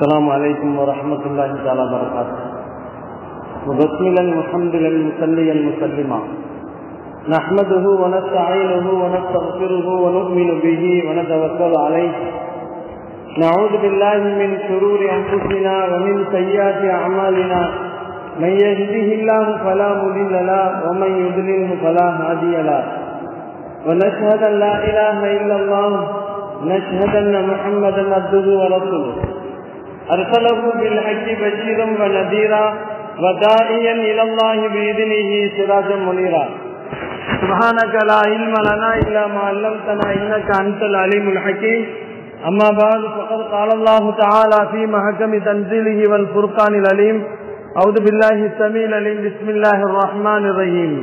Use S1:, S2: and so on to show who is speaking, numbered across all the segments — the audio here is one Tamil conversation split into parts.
S1: السلام عليكم ورحمة الله تعالى وبركاته مبسملا محمدا مسليا مسلما نحمده ونستعينه ونستغفره ونؤمن به ونتوكل عليه نعوذ بالله من شرور أنفسنا ومن سيئات أعمالنا من يهده الله فلا مضل له ومن يضلله فلا هادي له ونشهد أن لا إله إلا الله نشهد أن محمدا عبده ورسوله أرسله بالحق بشيرا ونذيرا وداعيا إلى الله بإذنه سراجا منيرا سبحانك لا علم لنا إلا ما علمتنا إنك أنت العليم الحكيم أما بعد فقد قال الله تعالى في محكم تنزيله والفرقان العليم أعوذ بالله السميع العليم بسم الله الرحمن الرحيم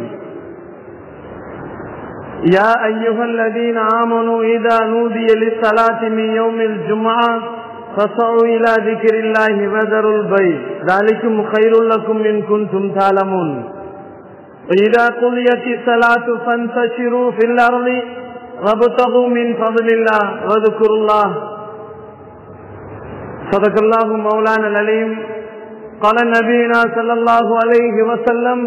S1: يا أيها الذين آمنوا إذا نودي للصلاة من يوم الجمعة فصعوا إلى ذكر الله وذروا البيع ذلكم خير لكم إن كنتم تعلمون وإذا قضيت الصلاة فانتشروا في الأرض وابتغوا من فضل الله واذكروا الله صدق الله مولانا العليم قال نبينا صلى الله عليه وسلم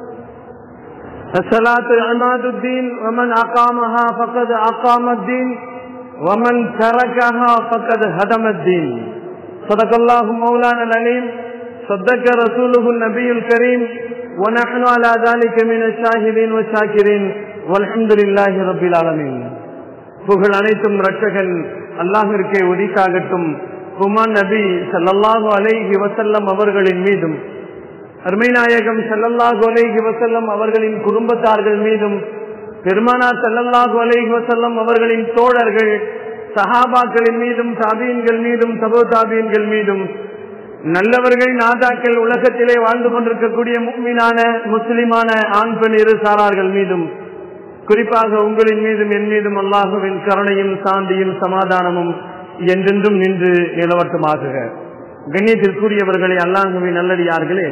S1: الصلاة عماد الدين ومن أقامها فقد أقام الدين ومن تركها فقد هدم الدين صدق الله مولانا العليم صدق رسوله النبي الكريم ونحن على ذلك من الشاهدين والشاكرين والحمد لله رب العالمين புகழ் அனைத்தும் ரட்சகன் அல்லாஹிற்கே உரிக்காகட்டும் குமான் நபி சல்லல்லாஹு அலைஹி வசல்லம் அவர்களின் மீதும் அருமைநாயகம் சல்லல்லாஹு அலைஹி வசல்லம் அவர்களின் குடும்பத்தார்கள் மீதும் பெருமானா சல்லல்லாஹு அலைஹி வசல்லம் அவர்களின் தோழர்கள் சஹாபாக்களின் மீதும் தாபீன்கள் மீதும் சபோ தாபீன்கள் மீதும் நல்லவர்கள் நாதாக்கள் உலகத்திலே வாழ்ந்து கொண்டிருக்கக்கூடிய முக்மீனான முஸ்லிமான ஆண் பெண் இரு சாரார்கள் மீதும் குறிப்பாக உங்களின் மீதும் என் மீதும் அல்லாஹுவின் கருணையும் சாந்தியும் சமாதானமும் என்றென்றும் நின்று நிலவட்டமாக கண்ணியத்திற்குரியவர்களே அல்லாஹுவின் நல்லடியார்களே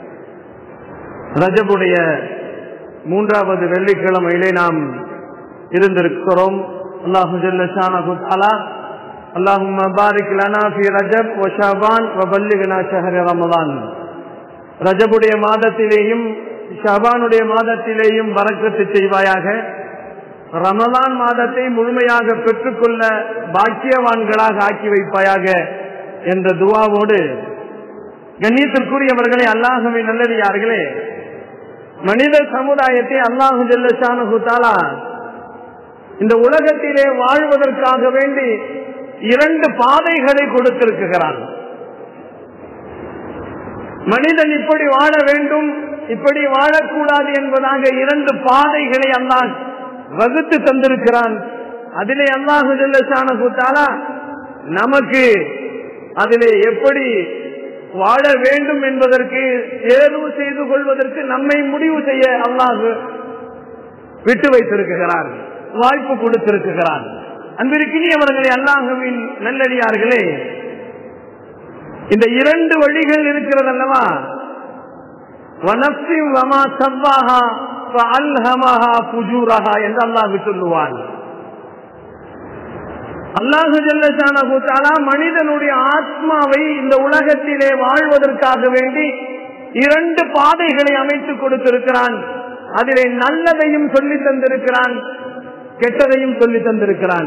S1: ரஜபுடைய மூன்றாவது வெள்ளிக்கிழமையிலே நாம் இருந்திருக்கிறோம் அல்லாஹு ஜல்லஷானஹு தஆலா اللهم بارك لنا في رجب وشعبان وبلغنا شهر رمضان ரஜபுடைய மாதத்திலேயும் ஷபானுடைய மாதத்திலேயும் வரக்கத்து செய்வாயாக ரமலான் மாதத்தை முழுமையாக பெற்றுக்கொள்ள பாக்கியவான்களாக ஆக்கி வைப்பாயாக என்ற துவாவோடு கண்ணியத்திற்குரியவர்களே அல்லாஹுவை நல்லடியார்களே மனித சமுதாயத்தை அல்லாஹு ஜல்லஷானுத்தாலா இந்த உலகத்திலே வாழ்வதற்காக வேண்டி இரண்டு பாதைகளை கொடுத்திருக்கிறான் மனிதன் இப்படி வாழ வேண்டும் இப்படி வாழக்கூடாது என்பதாக இரண்டு பாதைகளை அல்லாஹ் வகுத்து தந்திருக்கிறான் அதிலே அல்லாஹு ஜல்லஷானுத்தாலா நமக்கு அதிலே எப்படி வாழ வேண்டும் என்பதற்கு தேர்வு செய்து கொள்வதற்கு நம்மை முடிவு செய்ய அல்லாஹு விட்டு வைத்திருக்கிறார் வாய்ப்பு கொடுத்திருக்கிறார் அன்பிற்கினியவர்களே அல்லாஹுவின் நல்லடியார்களே இந்த இரண்டு வழிகள் இருக்கிறது அல்லவா வனப்சி வமா சவ்வாஹா அல்ஹமஹா புஜூரஹா என்று அல்லாஹு சொல்லுவான் அல்லாஹு ஜல்லா மனிதனுடைய ஆத்மாவை இந்த உலகத்திலே வாழ்வதற்காக வேண்டி இரண்டு பாதைகளை அமைத்து கொடுத்திருக்கிறான் அதிலே நல்லதையும் சொல்லி தந்திருக்கிறான் கெட்டதையும் சொல்லி தந்திருக்கிறான்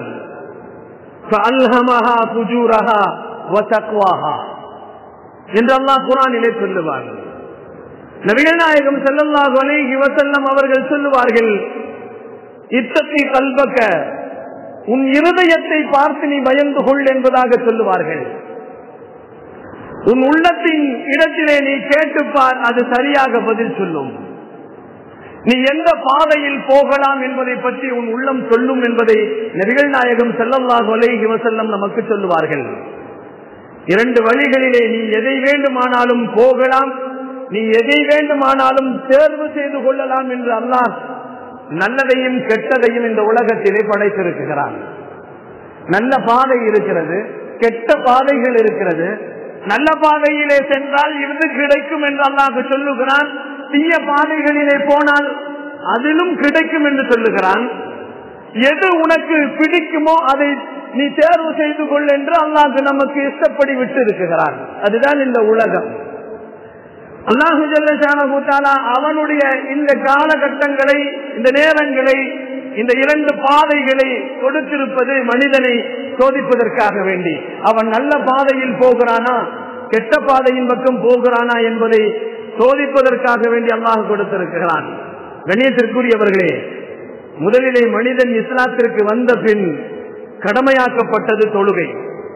S1: என்று அல்லாஹ் குரானிலே சொல்லுவார் நபிகள் நாயகம் செல்லல்லாஹு அலைஹி வசல்லம் அவர்கள் சொல்லுவார்கள் இத்தத்தை கல்பக்க உன் இருதயத்தை பார்த்து நீ பயந்து கொள் என்பதாக சொல்லுவார்கள் உன் உள்ளத்தின் இடத்திலே நீ கேட்டுப்பார் அது சரியாக பதில் சொல்லும் நீ எந்த பாதையில் போகலாம் என்பதை பற்றி உன் உள்ளம் சொல்லும் என்பதை நபிகள் நாயகம் செல்லல்லாஹு அலைஹி வசல்லம் நமக்கு சொல்லுவார்கள் இரண்டு வழிகளிலே நீ எதை வேண்டுமானாலும் போகலாம் நீ எதை வேண்டுமானாலும் தேர்வு செய்து கொள்ளலாம் என்று அல்லாஹ் நல்லதையும் கெட்டதையும் இந்த உலகத்திலே படைத்திருக்கிறான் நல்ல பாதை இருக்கிறது கெட்ட பாதைகள் இருக்கிறது நல்ல பாதையிலே சென்றால் இருந்து கிடைக்கும் என்று அல்லாஹ் சொல்லுகிறான் தீய பாதைகளிலே போனால் அதிலும் கிடைக்கும் என்று சொல்லுகிறான் எது உனக்கு பிடிக்குமோ அதை நீ தேர்வு செய்து கொள் என்று அல்லாஹ் நமக்கு இஷ்டப்படி விட்டு இருக்கிறான் அதுதான் இந்த உலகம் அல்லாஹு ஜல்லா அவனுடைய இந்த காலகட்டங்களை இந்த நேரங்களை இந்த இரண்டு பாதைகளை கொடுத்திருப்பது மனிதனை சோதிப்பதற்காக வேண்டி அவன் நல்ல பாதையில் போகிறானா கெட்ட பாதையின் பக்கம் போகிறானா என்பதை சோதிப்பதற்காக வேண்டி அல்லாஹ் கொடுத்திருக்கிறான் கணியத்திற்குரியவர்களே முதலிலே மனிதன் இஸ்லாத்திற்கு வந்த பின் கடமையாக்கப்பட்டது தொழுகை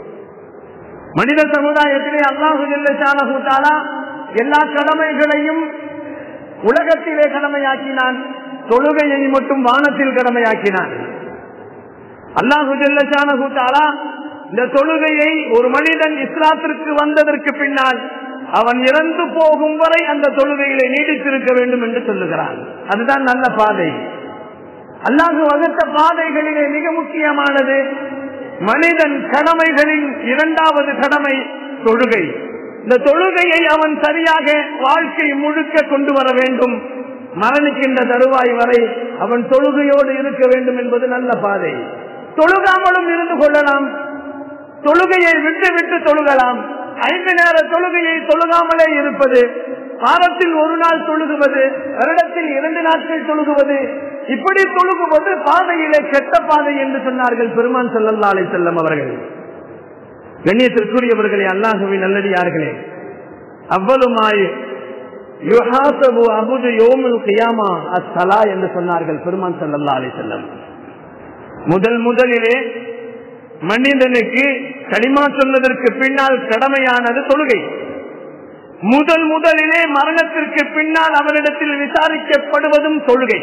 S1: மனித சமுதாயத்திலே அல்லாஹு ஜல்லா எல்லா கடமைகளையும் உலகத்திலே கடமையாக்கினான் தொழுகையை மட்டும் வானத்தில் கடமையாக்கினான் அல்லாஹு ஜல்லா இந்த தொழுகையை ஒரு மனிதன் இஸ்லாத்திற்கு வந்ததற்கு பின்னால் அவன் இறந்து போகும் வரை அந்த தொழுகையிலே நீடித்திருக்க வேண்டும் என்று சொல்லுகிறான் அதுதான் நல்ல பாதை அல்லாஹு வகுத்த பாதைகளிலே மிக முக்கியமானது மனிதன் கடமைகளின் இரண்டாவது கடமை தொழுகை இந்த தொழுகையை அவன் சரியாக வாழ்க்கை முழுக்க கொண்டு வர வேண்டும் மரணிக்கின்ற தருவாய் வரை அவன் தொழுகையோடு இருக்க வேண்டும் என்பது நல்ல பாதை தொழுகாமலும் இருந்து கொள்ளலாம் தொழுகையை விட்டு விட்டு தொழுகலாம் ஐந்து நேர தொழுகையை தொழுகாமலே இருப்பது வாரத்தில் ஒரு நாள் தொழுகுவது வருடத்தில் இரண்டு நாட்கள் தொழுகுவது இப்படி தொழுகுவது பாதையிலே கெட்ட பாதை என்று சொன்னார்கள் பெருமான் செல்லல்லா அலை செல்லம் அவர்கள் கண்ணியத்திற்குரியவர்களே அல்லாஹுவின் நல்லடியார்களே அவ்வளவுமாய் யுஹாசபு அபுது யோமுல் கியாமா அஸ்ஸலா என்று சொன்னார்கள் பெருமான் செல்லல்லா அலை செல்லம் முதல் முதலிலே மனிதனுக்கு களிமா சொன்னதற்கு பின்னால் கடமையானது தொழுகை முதல் முதலிலே மரணத்திற்கு பின்னால் அவரிடத்தில் விசாரிக்கப்படுவதும் தொழுகை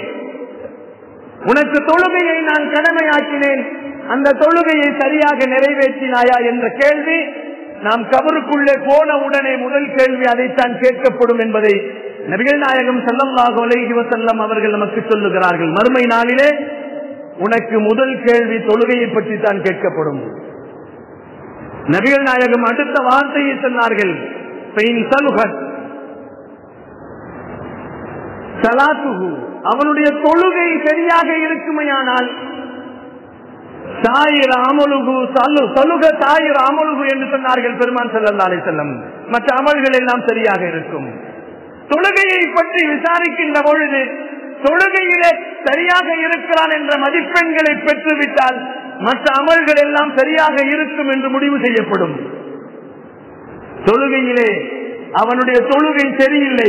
S1: உனக்கு தொழுகையை நான் கடமையாக்கினேன் அந்த தொழுகையை சரியாக நிறைவேற்றினாயா என்ற கேள்வி நாம் கபருக்குள்ளே போன உடனே முதல் கேள்வி அதைத்தான் கேட்கப்படும் என்பதை நபிகள் நாயகம் செல்லம்லாக உலகி செல்லம் அவர்கள் நமக்கு சொல்லுகிறார்கள் மறுமை நாளிலே உனக்கு முதல் கேள்வி தொழுகையை பற்றி தான் கேட்கப்படும் நபிகள் நாயகம் அடுத்த வார்த்தையை சொன்னார்கள் அவனுடைய தொழுகை சரியாக இருக்குமையானால் தாயிர அமலுகு சலுக தாயிர அமலுகு என்று சொன்னார்கள் பெருமான் செல்லல்லாலை செல்லம் மற்ற அமல்கள் எல்லாம் சரியாக இருக்கும் தொழுகையை பற்றி விசாரிக்கின்ற பொழுது தொழுகையிலே சரியாக இருக்கிறான் என்ற மதிப்பெண்களை பெற்றுவிட்டால் மற்ற அமல்கள் எல்லாம் சரியாக இருக்கும் என்று முடிவு செய்யப்படும் தொழுகையிலே அவனுடைய தொழுகை சரியில்லை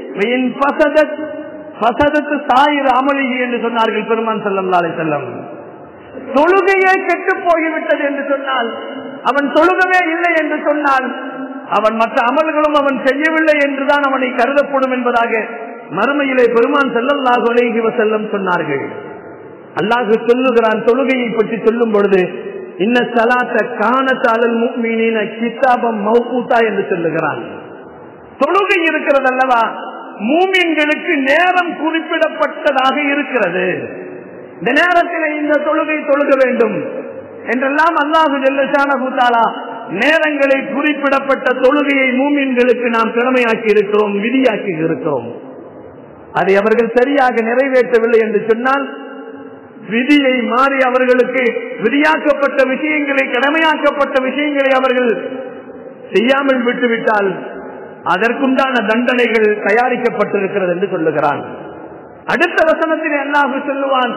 S1: பசதத்து சாயிர அமளிகி என்று சொன்னார்கள் பெருமான் செல்லம் செல்லம் தொழுகையே கெட்டு போய்விட்டது என்று சொன்னால் அவன் தொழுகவே இல்லை என்று சொன்னால் அவன் மற்ற அமல்களும் அவன் செய்யவில்லை என்றுதான் அவனை கருதப்படும் என்பதாக மறுமையிலே பெருமான் செல்லல்லாக உலகிவ செல்லம் சொன்னார்கள் அல்லாஹு சொல்லுகிறான் தொழுகையை பற்றி சொல்லும் பொழுது இன்ன சலாத்த காணத்தாளல் மீனின கித்தாபம் மௌகூத்தா என்று சொல்லுகிறான் தொழுகை இருக்கிறது அல்லவா மூமின்களுக்கு நேரம் குறிப்பிடப்பட்டதாக இருக்கிறது இந்த நேரத்தில் இந்த தொழுகை தொழுக வேண்டும் என்றெல்லாம் அல்லாஹு ஜெல்லசான கூத்தாலா நேரங்களை குறிப்பிடப்பட்ட தொழுகையை மூமின்களுக்கு நாம் திறமையாக்கி இருக்கிறோம் விதியாக்கி இருக்கிறோம் அதை அவர்கள் சரியாக நிறைவேற்றவில்லை என்று சொன்னால் விதியை மாறி அவர்களுக்கு விதியாக்கப்பட்ட விஷயங்களை கடமையாக்கப்பட்ட விஷயங்களை அவர்கள் செய்யாமல் விட்டுவிட்டால் அதற்குண்டான தண்டனைகள் தயாரிக்கப்பட்டிருக்கிறது என்று சொல்லுகிறான் அடுத்த வசனத்தில் அல்லாஹு சொல்லுவான்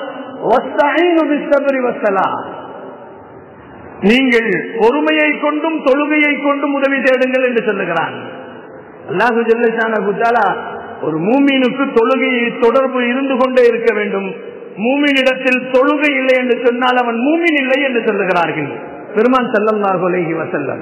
S1: நீங்கள் பொறுமையை கொண்டும் தொழுகையை கொண்டும் உதவி தேடுங்கள் என்று சொல்லுகிறான் அல்லாஹு ஜல்லிசான குத்தாலா ஒரு மூமீனுக்கு தொழுகையை தொடர்பு இருந்து கொண்டே இருக்க வேண்டும் மூமினிடத்தில் தொழுகை இல்லை என்று சொன்னால் அவன் மூமின் இல்லை என்று சொல்லுகிறார்கள் பெருமான் செல்லல்லாஹு அலைஹி வசல்லம்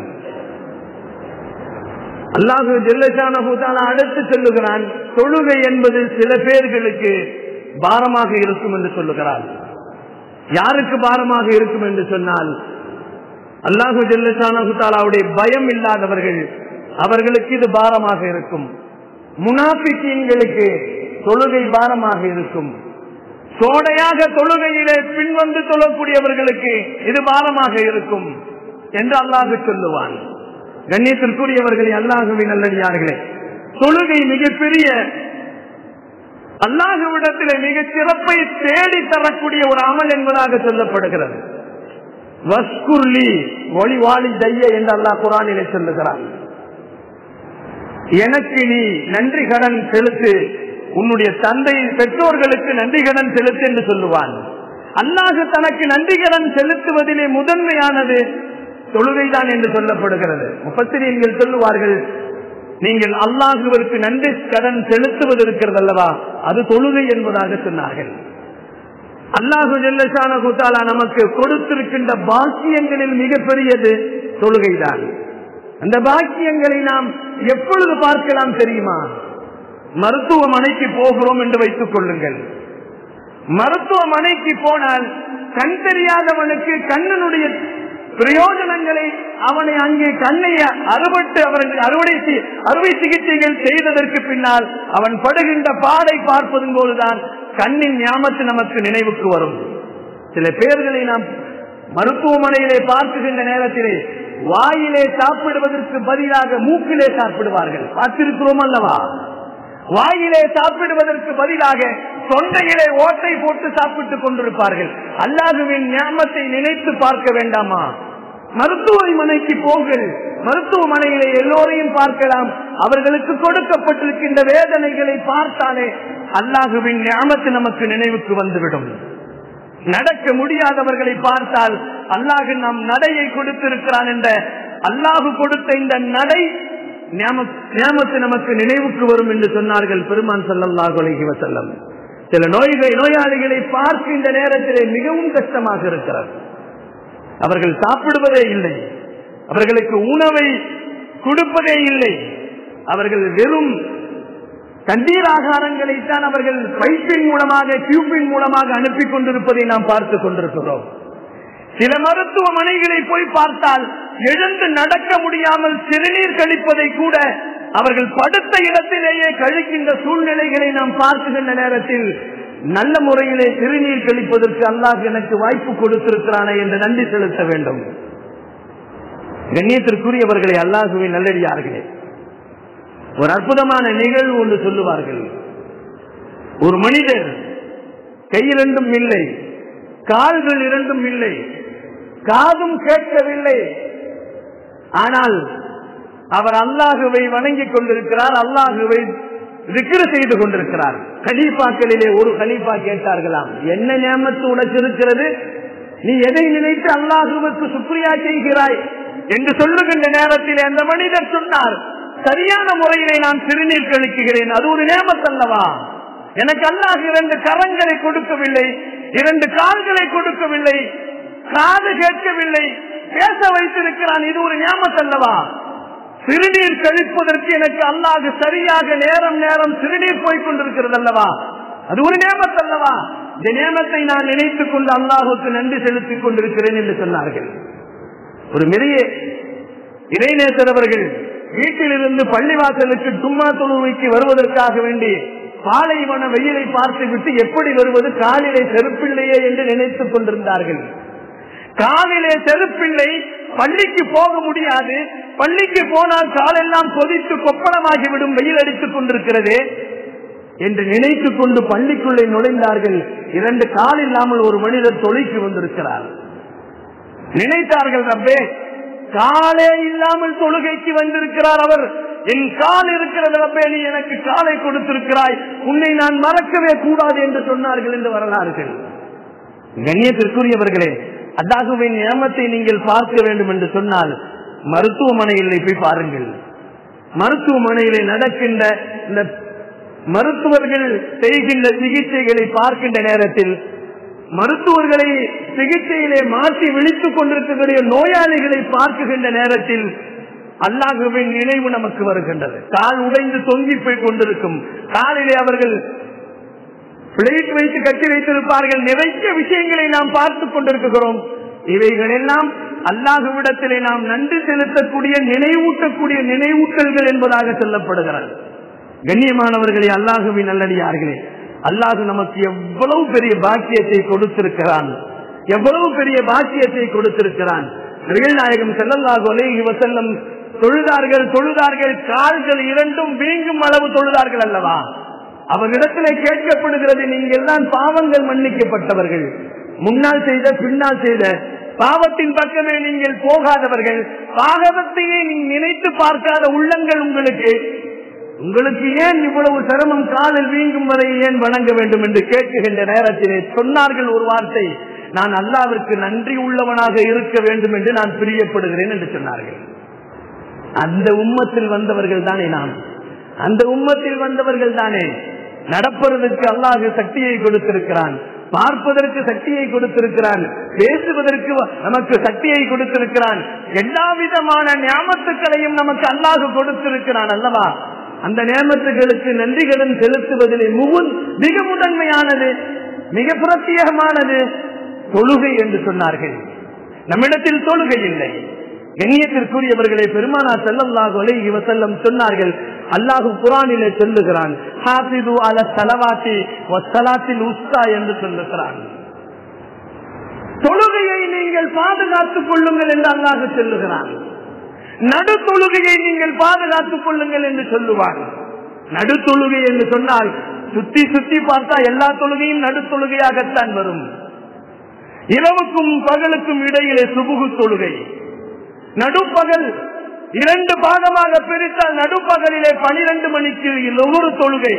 S1: அல்லாஹு ஜெல்லசான பூதான அடுத்து சொல்லுகிறான் தொழுகை என்பது சில பேர்களுக்கு பாரமாக இருக்கும் என்று சொல்லுகிறான் யாருக்கு பாரமாக இருக்கும் என்று சொன்னால் அல்லாஹு ஜெல்லசான தாலாவுடைய பயம் இல்லாதவர்கள் அவர்களுக்கு இது பாரமாக இருக்கும் முனாபிக்கீன்களுக்கு தொழுகை பாரமாக இருக்கும் சோடையாக தொழுகையிலே பின்வந்து தொழக்கூடியவர்களுக்கு இது பாரமாக இருக்கும் என்று அல்லாஹு சொல்லுவான் கண்ணியத்திற்குரியவர்களே அல்லாஹுவின் நல்லடியார்களே தொழுகை மிகப்பெரிய அல்லாஹுவிடத்திலே மிக சிறப்பை தேடி தரக்கூடிய ஒரு அமல் என்பதாக சொல்லப்படுகிறது வஸ்குர்லி ஒளிவாளி தைய என்று அல்லாஹ் குரானிலே சொல்லுகிறான் எனக்கு நீ நன்றி கடன் செலுத்து உன்னுடைய தந்தை பெற்றோர்களுக்கு நன்றி கடன் செலுத்து என்று சொல்லுவான் அல்லாஹ் தனக்கு நன்றி கடன் செலுத்துவதிலே முதன்மையானது தொழுகைதான் என்று சொல்லப்படுகிறது முப்பத்திரியர்கள் சொல்லுவார்கள் நீங்கள் அல்லாஹுவிற்கு நன்றி கடன் செலுத்துவது இருக்கிறது அல்லவா அது தொழுகை என்பதாக சொன்னார்கள் அல்லாஹு ஜெல்லஷான குத்தாலா நமக்கு கொடுத்திருக்கின்ற பாக்கியங்களில் மிகப்பெரியது தொழுகைதான் அந்த பாக்கியங்களை நாம் எப்பொழுது பார்க்கலாம் தெரியுமா மருத்துவமனைக்கு போகிறோம் என்று வைத்துக் கொள்ளுங்கள் மருத்துவமனைக்கு போனால் கண் தெரியாதவனுக்கு கண்ணனுடைய பிரயோஜனங்களை அவனை அங்கே கண்ணை அறுபட்டு அவர்கள் அறுவடை செய்- அறுவை சிகிச்சைகள் செய்ததற்கு பின்னால் அவன் படுகின்ற பாடை பார்ப்பதும் போதுதான் கண்ணின் ஞாபகத்து நமக்கு நினைவுக்கு வரும் சில பேர்களை நாம் மருத்துவமனையிலே பார்க்குகின்ற நேரத்திலே வாயிலே சாப்பிடுவதற்கு பதிலாக மூக்கிலே சாப்பிடுவார்கள் பார்த்திருக்கிறோம் அல்லவா வாயிலே சாப்பிடுவதற்கு பதிலாக தொண்டையிலே ஓட்டை போட்டு சாப்பிட்டுக் கொண்டிருப்பார்கள் அல்லாஹுவின் ஞாபகத்தை நினைத்து பார்க்க வேண்டாமா மருத்துவமனைக்கு போங்கள் மருத்துவமனையிலே எல்லோரையும் பார்க்கலாம் அவர்களுக்கு கொடுக்கப்பட்டிருக்கின்ற வேதனைகளை பார்த்தாலே அல்லாஹுவின் ஞாபகத்து நமக்கு நினைவுக்கு வந்துவிடும் நடக்க முடியாதவர்களை பார்த்தால் அல்லாஹு நம் நடையை கொடுத்திருக்கிறான் என்ற அல்லாஹு கொடுத்த இந்த நடை ஞாபகத்து நமக்கு நினைவுக்கு வரும் என்று சொன்னார்கள் பெருமான் சல்லல்லாஹு அலைஹி வஸல்லம் சில நோய்கள் நோயாளிகளை பார்க்கின்ற நேரத்திலே மிகவும் கஷ்டமாக இருக்கிறது அவர்கள் சாப்பிடுவதே இல்லை அவர்களுக்கு உணவை கொடுப்பதே இல்லை அவர்கள் வெறும் தண்ணீர் ஆகாரங்களை தான் அவர்கள் பைப்பின் மூலமாக டியூப்பின் மூலமாக அனுப்பி கொண்டிருப்பதை நாம் பார்த்துக் கொண்டிருக்கிறோம் சில மருத்துவமனைகளை போய் பார்த்தால் எழுந்து நடக்க முடியாமல் சிறுநீர் கழிப்பதை கூட அவர்கள் படுத்த இடத்திலேயே கழிக்கின்ற சூழ்நிலைகளை நாம் பார்க்குகின்ற நேரத்தில் நல்ல முறையிலே சிறுநீர் கழிப்பதற்கு அல்லாஹ் எனக்கு வாய்ப்பு கொடுத்திருக்கிறானே என்று நன்றி செலுத்த வேண்டும் கண்ணியத்திற்குரியவர்களை அல்லாஹுவின் நல்லடியார்களே ஒரு அற்புதமான நிகழ்வு ஒன்று சொல்லுவார்கள் ஒரு மனிதர் கையிரண்டும் இல்லை கால்கள் இரண்டும் இல்லை காதும் கேட்கவில்லை ஆனால் அவர் அல்லாஹுவை வணங்கிக் கொண்டிருக்கிறார் அல்லாஹுவை விக்கிர செய்து கொண்டிருக்கிறார் கலீஃபாக்களிலே ஒரு கலீஃபா கேட்டார்களாம் என்ன நியமத்து உனக்கு இருக்கிறது நீ எதை நினைத்து அல்லாஹுவுக்கு சுக்ரியா செய்கிறாய் என்று சொல்லுகின்ற நேரத்தில் அந்த மனிதர் சொன்னார் சரியான முறையிலே நான் சிறுநீர் கழிக்குகிறேன் அது ஒரு நேமத் அல்லவா எனக்கு அல்லாஹ் இரண்டு கரங்களை கொடுக்கவில்லை இரண்டு கால்களை கொடுக்கவில்லை காது கேட்கவில்லை பேச வைத்திருக்கிறான் இது ஒரு ஞாபகம் அல்லவா சிறுநீர் கழிப்பதற்கு எனக்கு அல்லாஹ் சரியாக நேரம் நேரம் சிறுநீர் போய் கொண்டிருக்கிறது அல்லவா அது ஒரு நேமத் அல்லவா இந்த நேமத்தை நான் நினைத்துக் கொண்டு அல்லாஹுக்கு நன்றி செலுத்திக் கொண்டிருக்கிறேன் என்று சொன்னார்கள் ஒரு மெரிய இறைநேசர் அவர்கள் வீட்டிலிருந்து பள்ளிவாசலுக்கு தும்மா தொழுவைக்கு வருவதற்காக வேண்டி பாலைவன வெயிலை பார்த்து விட்டு எப்படி வருவது காலிலே செருப்பில்லையே என்று நினைத்துக் கொண்டிருந்தார்கள் காலிலே செருப்பில்லை பள்ளிக்கு போக முடியாது பள்ளிக்கு போனால் காலெல்லாம் கொதித்து கொப்பளமாகிவிடும் வெயில் அடித்துக் கொண்டிருக்கிறது என்று நினைத்துக் கொண்டு பள்ளிக்குள்ளே நுழைந்தார்கள் இரண்டு கால் இல்லாமல் ஒரு மனிதர் தொலைக்கு வந்திருக்கிறார் நினைத்தார்கள் ரப்பே காலே இல்லாமல் தொழுகைக்கு வந்திருக்கிறார் அவர் என் கால் இருக்கிறது ரப்பே நீ எனக்கு காலை கொடுத்திருக்கிறாய் உன்னை நான் மறக்கவே கூடாது என்று சொன்னார்கள் என்று வரலாறுகள் கண்ணியத்திற்குரியவர்களே அல்லாஹுவின் நியமத்தை நீங்கள் பார்க்க வேண்டும் என்று சொன்னால் மருத்துவமனையில் போய் பாருங்கள் மருத்துவமனையிலே நடக்கின்ற இந்த மருத்துவர்கள் செய்கின்ற சிகிச்சைகளை பார்க்கின்ற நேரத்தில் மருத்துவர்களை சிகிச்சையிலே மாற்றி விழித்துக் கொண்டிருக்கக்கூடிய நோயாளிகளை பார்க்குகின்ற நேரத்தில் அல்லாஹுவின் நினைவு நமக்கு வருகின்றது கால் உடைந்து தொங்கி போய் கொண்டிருக்கும் காலிலே அவர்கள் பிளேட் வைத்து கட்டி வைத்திருப்பார்கள் நிறைய விஷயங்களை நாம் பார்த்துக் கொண்டிருக்கிறோம் இவைகள் எல்லாம் அல்லாஹுவிடத்திலே நாம் நன்றி செலுத்தக்கூடிய நினைவூட்டக்கூடிய நினைவூட்டல்கள் என்பதாக சொல்லப்படுகிறது கண்ணியமானவர்களே அல்லாஹுவின் நல்லடியார்களே அல்லாஹு நமக்கு எவ்வளவு பெரிய பாக்கியத்தை கொடுத்திருக்கிறான் எவ்வளவு பெரிய பாக்கியத்தை கொடுத்திருக்கிறான் நாயகம் செல்லல்லாஹு அலைஹி வசல்லம் தொழுதார்கள் தொழுதார்கள் கால்கள் இரண்டும் வீங்கும் அளவு தொழுதார்கள் அல்லவா அவரிடத்திலே கேட்கப்படுகிறது நீங்கள் தான் பாவங்கள் மன்னிக்கப்பட்டவர்கள் முன்னால் செய்த பின்னால் செய்த பாவத்தின் பக்கமே நீங்கள் போகாதவர்கள் பாகவத்தையே நீ நினைத்து பார்க்காத உள்ளங்கள் உங்களுக்கு உங்களுக்கு ஏன் இவ்வளவு சிரமம் காலில் வீங்கும் வரை ஏன் வணங்க வேண்டும் என்று கேட்குகின்ற நேரத்திலே சொன்னார்கள் ஒரு வார்த்தை நான் அல்லாவிற்கு நன்றி உள்ளவனாக இருக்க வேண்டும் என்று நான் பிரியப்படுகிறேன் என்று சொன்னார்கள் அந்த உம்மத்தில் வந்தவர்கள் தானே நாம் அந்த உம்மத்தில் வந்தவர்கள் தானே நடப்பதற்கு அல்லாஹ் சக்தியை கொடுத்திருக்கிறான் பார்ப்பதற்கு சக்தியை கொடுத்திருக்கிறான் பேசுவதற்கு நமக்கு சக்தியை கொடுத்திருக்கிறான் எல்லா விதமான ஞாபகத்துக்களையும் நமக்கு அல்லாஹ் கொடுத்திருக்கிறான் அல்லவா அந்த நியமத்துகளுக்கு நன்றிகளும் செலுத்துவதிலே முகுன் மிக முதன்மையானது மிக பிரத்யேகமானது தொழுகை என்று சொன்னார்கள் நம்மிடத்தில் தொழுகை இல்லை கண்ணியத்திற்குரியவர்களை பெருமானா செல்லல்லாஹு அலைஹி வஸல்லம் சொன்னார்கள் அல்லாஹு குரானிலே சொல்லுகிறான் ஹாஃபிது அல சலவாத்தி வஸ்ஸலாத்தில் உஸ்தா என்று சொல்லுகிறான் தொழுகையை நீங்கள் பாதுகாத்துக் கொள்ளுங்கள் என்று அல்லாஹ் சொல்லுகிறான் நடு தொழுகையை நீங்கள் பாதுகாத்துக் கொள்ளுங்கள் என்று சொல்லுவார் நடு தொழுகை என்று சொன்னால் சுத்தி சுத்தி பார்த்தா எல்லா தொழுகையும் நடு தொழுகையாகத்தான் வரும் இரவுக்கும் பகலுக்கும் இடையிலே சுபுகு தொழுகை நடுப்பகல் இரண்டு பாகமாக பிரித்தால் நடுப்பகலிலே பனிரெண்டு மணிக்கு ஒவ்வொரு தொழுகை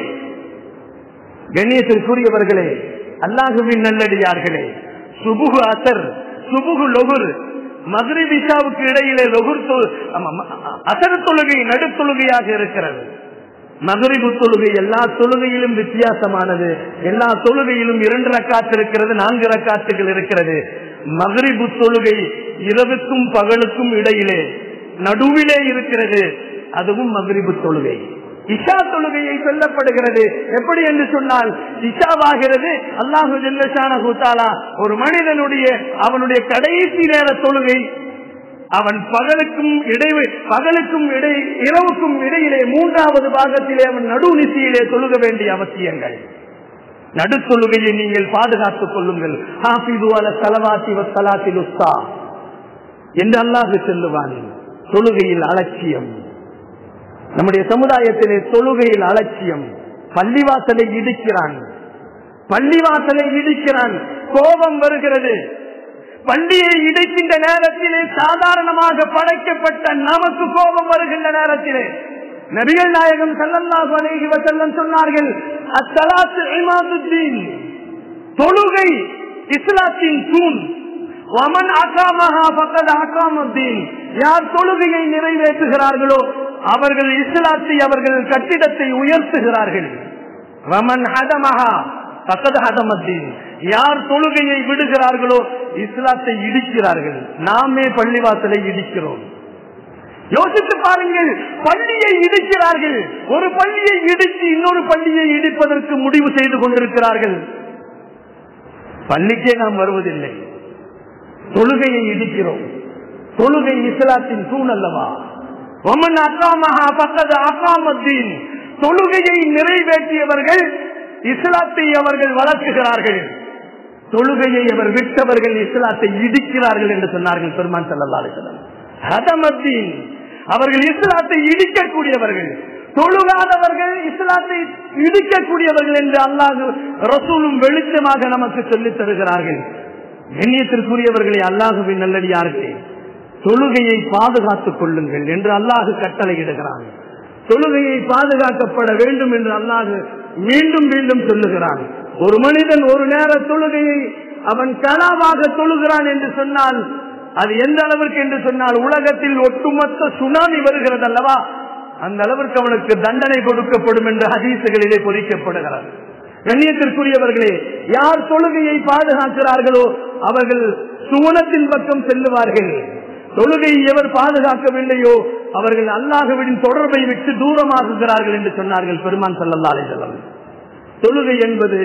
S1: கண்ணியத்திற்குரியவர்களே அல்லாஹுவின் நல்லடியார்களே சுபுகு அசர் சுபுகு லொகுர் மதுரை விசாவுக்கு இடையிலே லொகுர் அசர் தொழுகை நடுத்தொழுகையாக இருக்கிறது மதுரைபு தொழுகை எல்லா தொழுகையிலும் வித்தியாசமானது எல்லா தொழுகையிலும் இரண்டு ரக்காத்து இருக்கிறது நான்கு ரக்காத்துகள் இருக்கிறது மகரிபு தொழுகை இரவுக்கும் பகலுக்கும் இடையிலே நடுவிலே இருக்கிறது அதுவும் மகரிபு தொழுகை இஷா தொழுகையை சொல்லப்படுகிறது எப்படி என்று சொன்னால் இஷாவாகிறது அல்லாஹு ஜல்லஷான கூத்தாலா ஒரு மனிதனுடைய அவனுடைய கடைசி நேர தொழுகை அவன் பகலுக்கும் இடை பகலுக்கும் இடை இரவுக்கும் இடையிலே மூன்றாவது பாகத்திலே அவன் நடுநிசையிலே தொழுக வேண்டிய அவசியங்கள் நடுத்தொழுகையை நீங்கள் பாதுகாத்துக் கொள்ளுங்கள் ஹாஃபிது அல சலவாத்தி வசலாத்தில் உஸ்தா என்று அல்லாஹு சொல்லுவான் தொழுகையில் அலட்சியம் நம்முடைய சமுதாயத்திலே தொழுகையில் அலட்சியம் பள்ளிவாசலை இடிக்கிறான் பள்ளிவாசலை இடிக்கிறான் கோபம் வருகிறது பள்ளியை இடிக்கின்ற நேரத்திலே சாதாரணமாக படைக்கப்பட்ட நமக்கு கோபம் வருகின்ற நேரத்திலே நபிகள் நாயகம் சல்லல்லாஹு அலைஹி வஸல்லம் சொன்னார்கள் அத்தலாத்து இமாதுத்தீன் தொழுகை இஸ்லாத்தின் தூண் வமன் அகாமஹா பக்கத் அகாமத்தீன் யார் தொழுகையை நிறைவேற்றுகிறார்களோ அவர்கள் இஸ்லாத்தை அவர்கள் கட்டிடத்தை உயர்த்துகிறார்கள் வமன் ஹதமஹா பக்கத் ஹதமத்தீன் யார் தொழுகையை விடுகிறார்களோ இஸ்லாத்தை இடிக்கிறார்கள் நாமே பள்ளிவாசலை இடிக்கிறோம் யோசித்து பாருங்கள் பள்ளியை இடிக்கிறார்கள் ஒரு பள்ளியை இடித்து இன்னொரு பள்ளியை இடிப்பதற்கு முடிவு செய்து கொண்டிருக்கிறார்கள் பள்ளிக்கே நாம் வருவதில்லை தொழுகையை இடிக்கிறோம் தொழுகை இஸ்லாத்தின் தூண் அல்லவா ஒமன் அக்காமஹா பக்கத்து அக்காமத்தின் தொழுகையை நிறைவேற்றியவர்கள் இஸ்லாத்தை அவர்கள் வளர்க்குகிறார்கள் தொழுகையை அவர் விட்டவர்கள் இஸ்லாத்தை இடிக்கிறார்கள் என்று சொன்னார்கள் பெருமான் செல்லல்லாலும் ஹதமத்தீன் அவர்கள் இஸ்லாத்தை இடிக்கக்கூடியவர்கள் தொழுகாதவர்கள் இஸ்லாத்தை இடிக்கக்கூடியவர்கள் என்று அல்லாஹு ரசூலும் வெளிச்சமாக நமக்கு சொல்லித் தருகிறார்கள் கண்ணியத்திற்குரியவர்களை அல்லாஹுவின் நல்லடியார்களே தொழுகையை பாதுகாத்துக் கொள்ளுங்கள் என்று அல்லாஹு கட்டளையிடுகிறான் தொழுகையை பாதுகாக்கப்பட வேண்டும் என்று அல்லாஹு மீண்டும் மீண்டும் சொல்லுகிறான் ஒரு மனிதன் ஒரு நேர தொழுகையை அவன் கலாவாக தொழுகிறான் என்று சொன்னால் அது எந்த அளவிற்கு என்று சொன்னால் உலகத்தில் ஒட்டுமொத்த சுனாமி வருகிறது அல்லவா அந்த அளவிற்கு அவனுக்கு தண்டனை கொடுக்கப்படும் என்று ஹதீசுகளிலே பொறிக்கப்படுகிறது கண்ணியத்திற்குரியவர்களே யார் தொழுகையை பாதுகாக்கிறார்களோ அவர்கள் சுவனத்தின் பக்கம் செல்லுவார்கள் தொழுகையை எவர் பாதுகாக்கவில்லையோ அவர்கள் அல்லாஹுவின் தொடர்பை விட்டு தூரமாகுகிறார்கள் என்று சொன்னார்கள் பெருமான் சல்லல்லாலே செல்லம் தொழுகை என்பது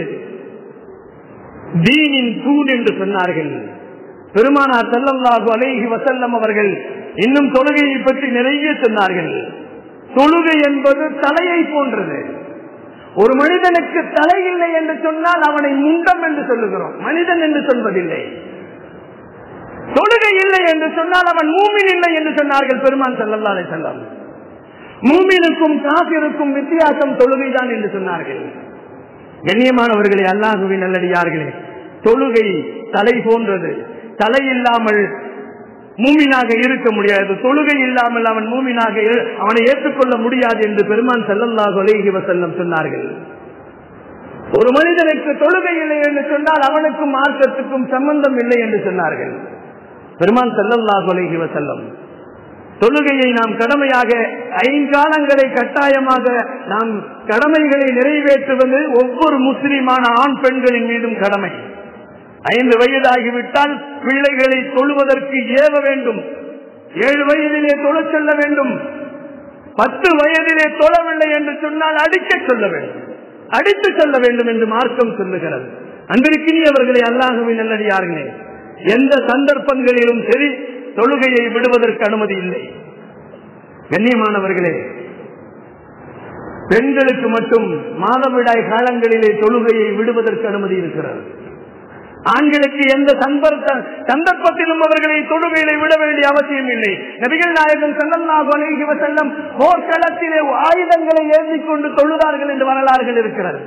S1: தீனின் தூண் என்று சொன்னார்கள் பெருமானார் செல்லல்லாஹு அலைஹி வசல்லம் அவர்கள் இன்னும் தொழுகையை பற்றி நிறைய சொன்னார்கள் தொழுகை என்பது தலையை போன்றது ஒரு மனிதனுக்கு தலை இல்லை என்று சொன்னால் அவனை முண்டம் என்று சொல்லுகிறோம் மனிதன் என்று சொல்வதில்லை தொழுகை இல்லை என்று சொன்னால் அவன் மூமின் இல்லை என்று சொன்னார்கள் பெருமான் செல்லல்லாலை செல்லம் மூமினுக்கும் காபிருக்கும் வித்தியாசம் தொழுகைதான் என்று சொன்னார்கள் கண்ணியமானவர்களே அல்லாஹுவின் நல்லடியார்களே தொழுகை தலை போன்றது தலை இல்லாமல் மூமினாக இருக்க முடியாது தொழுகை இல்லாமல் அவன் மூமினாக இரு- அவனை ஏற்றுக்கொள்ள முடியாது என்று பெருமான் செல்லல்லாஹு அலைஹி வஸல்லம் சொன்னார்கள் ஒரு மனிதனுக்கு தொழுகை இல்லை என்று சொன்னால் அவனுக்கும் மார்க்கத்துக்கும் சம்பந்தம் இல்லை என்று சொன்னார்கள் பெருமான் செல்லல்லாஹு அலைஹி வஸல்லம் தொழுகையை நாம் கடமையாக ஐங்காலங்களை கட்டாயமாக நாம் கடமைகளை நிறைவேற்றுவது ஒவ்வொரு முஸ்லிமான ஆண் பெண்களின் மீதும் கடமை ஐந்து வயதாகிவிட்டால் பிள்ளைகளை தொழுவதற்கு ஏவ வேண்டும் ஏழு வயதிலே தொழச் சொல்ல வேண்டும் பத்து வயதிலே தொழவில்லை என்று சொன்னால் அடிக்க சொல்ல வேண்டும் அடித்து சொல்ல வேண்டும் என்று மார்க்கம் சொல்லுகிறது அன்பிற்கினியவர்களை அல்லாஹுவின் நல்லடியார்களே எந்த சந்தர்ப்பங்களிலும் சரி தொழுகையை விடுவதற்கு அனுமதி இல்லை கண்ணியமானவர்களே பெண்களுக்கு மட்டும் மாதவிடாய் காலங்களிலே தொழுகையை விடுவதற்கு அனுமதி இருக்கிறது ஆண்களுக்கு எந்த சந்தர்ப்ப சந்தர்ப்பத்திலும் அவர்களை தொழுகையிலே விட வேண்டிய அவசியம் இல்லை நபிகள் நாயகன் செல்லல்லாஹு அலைஹி வஸல்லம் போர்க்களத்திலே ஆயுதங்களை ஏந்திக் கொண்டு தொழுதார்கள் என்று வரலாறுகள் இருக்கிறது